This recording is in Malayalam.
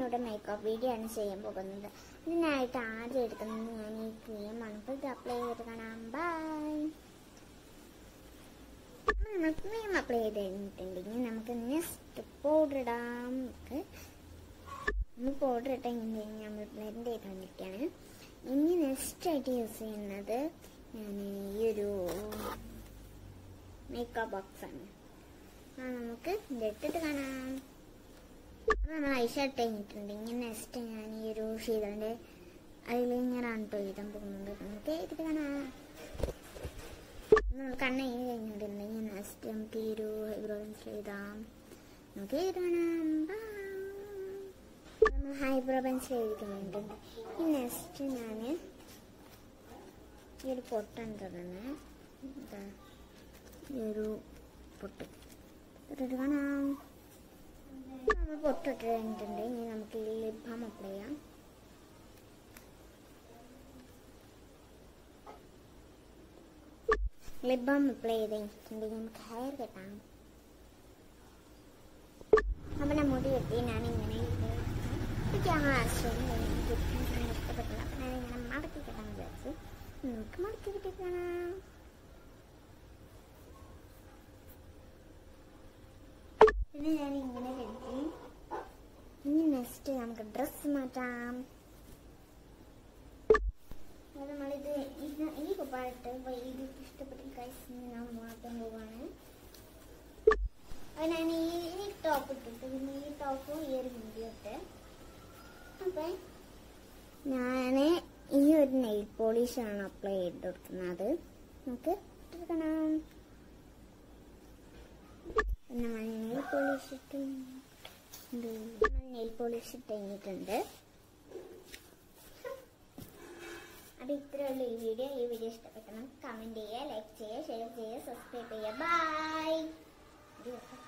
ഇവിടെ മേക്കപ്പ് വീഡിയോ ആണ് ചെയ്യാൻ പോകുന്നത് ഇതിനായിട്ട് ആദ്യം എടുക്കുന്നത് ഞാൻ ഈ ക്രീമാണ് അപ്പോൾ ഇത് അപ്ലൈ ചെയ്തിട്ട് കാണാം ബൈ നമ്മൾ ക്രീം അപ്ലൈ ചെയ്ത് കഴിഞ്ഞിട്ടുണ്ടെങ്കിൽ നമുക്ക് നെക്സ്റ്റ് പൗഡർ ഇടാം നമുക്ക് നമ്മൾ പൗഡർ ഇട്ട് കഴിഞ്ഞ് നമ്മൾ ബ്ലെൻഡ് ചെയ്ത് വന്നിരിക്കുകയാണ് ഇനി നെക്സ്റ്റ് ആയിട്ട് യൂസ് ചെയ്യുന്നത് ഞാൻ ഈ ഒരു മേക്കപ്പ് ബോക്സ് ആണ് ആ നമുക്ക് ഇത് ഇട്ടിട്ട് കാണാം അപ്പോൾ നമ്മൾ ഐഷർട്ട് കഴിഞ്ഞിട്ടുണ്ട് ഇനി നെക്സ്റ്റ് ഞാൻ ഈ ഒരു ഷീതളിൻ്റെ അതിലിങ്ങനെയാണ് കേട്ടോ എഴുതാൻ പോകുന്നത് നമുക്ക് എഴുതിട്ട് കാണാം നമ്മൾ കണ്ണ് എഴുതി കഴിഞ്ഞിട്ടുണ്ടെങ്കിൽ നെക്സ്റ്റ് നമുക്ക് ഈ ഒരു ഐബ്രോ പെൻസിൽ എഴുതാം നമുക്ക് എഴുതി കാണാം Bye. നമ്മൾ ഹൈബ്രോ പെൻസിൽ എഴുതി കഴിഞ്ഞിട്ടുണ്ട് ഈ നെക്സ്റ്റ് ഞാൻ ഈ ഒരു പൊട്ടാണ് തുടങ്ങുന്നത് ഇതാ ഈ ഒരു പൊട്ട് ഇട്ടിട്ട് കാണാം നമ്മൾ പൊട്ടിട്ട് കഴിഞ്ഞിട്ടുണ്ട് ഇനി നമുക്ക് ഈ ലിപ് ബാം അപ്ലൈ ചെയ്യാം ലിപ് ബാം അപ്ലൈ ചെയ്ത് കഴിഞ്ഞിട്ടുണ്ടെങ്കിൽ നമുക്ക് ഹെയർ കെട്ടാം അപ്പം ഞാൻ മുടി വെട്ടി ഞാനിങ്ങനെ ഇത് എനിക്ക് ആ ആശ്രയം ഇഷ്ടപ്പെട്ടില്ല അപ്പം ഞാനിങ്ങനെ മടക്കി കെട്ടാൻ വിചാരിച്ചു നമുക്ക് മടക്കി കിട്ടി കാണാം പിന്നെ ഞാൻ ഇങ്ങനെ കെട്ടി ഇനി നെക്സ്റ്റ് നമുക്ക് ഡ്രസ്സ് മാറ്റാം അത് നമ്മളിത് ഇത് ഈ കുപ്പായിട്ട് ഇത് ഇഷ്ടപ്പെട്ട കൈസ് ഞാൻ മാറ്റാൻ പോവാണ് അത് ഞാൻ ഈ ഈ ടോപ്പ് ഇട്ടിട്ട് പിന്നെ ഈ ടോപ്പും ഈ ഒരു വീഡിയോ ഇട്ട് അപ്പൊ ഞാൻ ഈ ഒരു നെയിൽ പോളിഷാണ് അപ്ലൈ ചെയ്ത് കൊടുക്കുന്നത് നമുക്ക് ഇട്ടെടുക്കണം നമ്മൾ നെയിൽ പോളിഷ് ഇട്ട് നമ്മൾ നെയിൽ പോളിഷ് ഇട്ട് കഴിഞ്ഞിട്ടുണ്ട് അപ്പൊ ഇത്രയേ ഉള്ളൂ ഈ വീഡിയോ ഈ വീഡിയോ ഇഷ്ടപ്പെട്ടെന്ന് കമന്റ് ചെയ്യുക ലൈക്ക് ചെയ്യുക ഷെയർ ചെയ്യുക സബ്സ്ക്രൈബ് ചെയ്യുക ബൈ